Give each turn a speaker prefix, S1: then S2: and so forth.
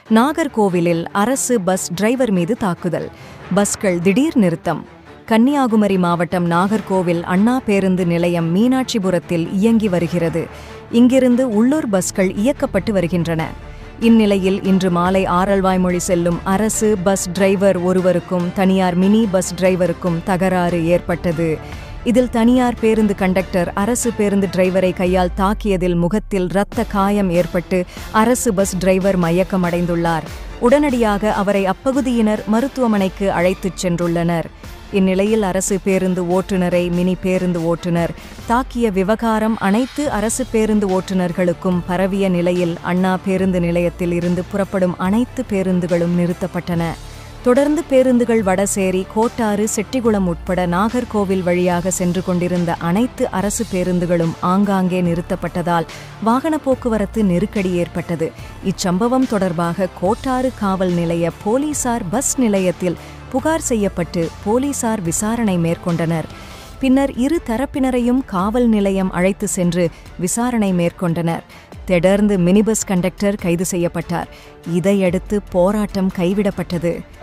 S1: நாகர்கோவிலில் அரசு bus driver மீது தாக்குதல் பஸ்கள் திடீர் நிறுத்தம் கன்னியாகுமரி மாவட்டம் நாகர்கோவில் அண்ணா பேருந்து நிலையம் மீனாட்சிபுரத்தில் இயங்கி வருகிறது இங்கிருந்து உள்ளூர் பஸ்கள் இயக்கப்பட்டு வருகின்றன இந்நிலையில் இன்று மாலை ஆரல்வாய்மொழி செல்லும் அரசு பஸ் டிரைவர் ஒருவருக்கும் தனியார் மினி பஸ் டிரைவருக்கும் தகராறு ஏற்பட்டது இதில் தனியார் பேருந்து கண்டக்டர் அரசு பேருந்து டிரைவரை கையால் தாக்கியதில் முகத்தில் இரத்த காயம் ஏற்பட்டு அரசு பஸ் டிரைவர் மயக்கமடைந்துள்ளார் உடனடியாக அவரை அப்பகுதியினர் மருத்துவமனைக்கு அழைத்துச் சென்றுள்ளனர் இந்நிலையில் அரசு பேருந்து ஓட்டுநரை மினி பேருந்து ஓட்டுநர் தாக்கிய விவகாரம் அனைத்து அரசு பேருந்து ஓட்டுநர்களுக்கும் பரவிய நிலையில் அண்ணா பேருந்து நிலையத்தில் இருந்து புறப்படும் அனைத்து பேருந்துகளும் நிறுத்தப்பட்டன தொடர்ந்து பேருந்துகள் வடசேரி கோட்டாறு செட்டிகுளம் உட்பட நாகர்கோவில் வழியாக சென்று கொண்டிருந்த அனைத்து அரசு பேருந்துகளும் ஆங்காங்கே நிறுத்தப்பட்டதால் வாகன போக்குவரத்து நெருக்கடி ஏற்பட்டது இச்சம்பவம் தொடர்பாக கோட்டாறு காவல் நிலைய போலீசார் பஸ் நிலையத்தில் புகார் செய்யப்பட்டு போலீசார் விசாரணை மேற்கொண்டனர் பின்னர் இரு தரப்பினரையும் காவல் நிலையம் அழைத்து சென்று விசாரணை மேற்கொண்டனர் தொடர்ந்து மினிபஸ் கண்டக்டர் கைது செய்யப்பட்டார் இதையடுத்து போராட்டம் கைவிடப்பட்டது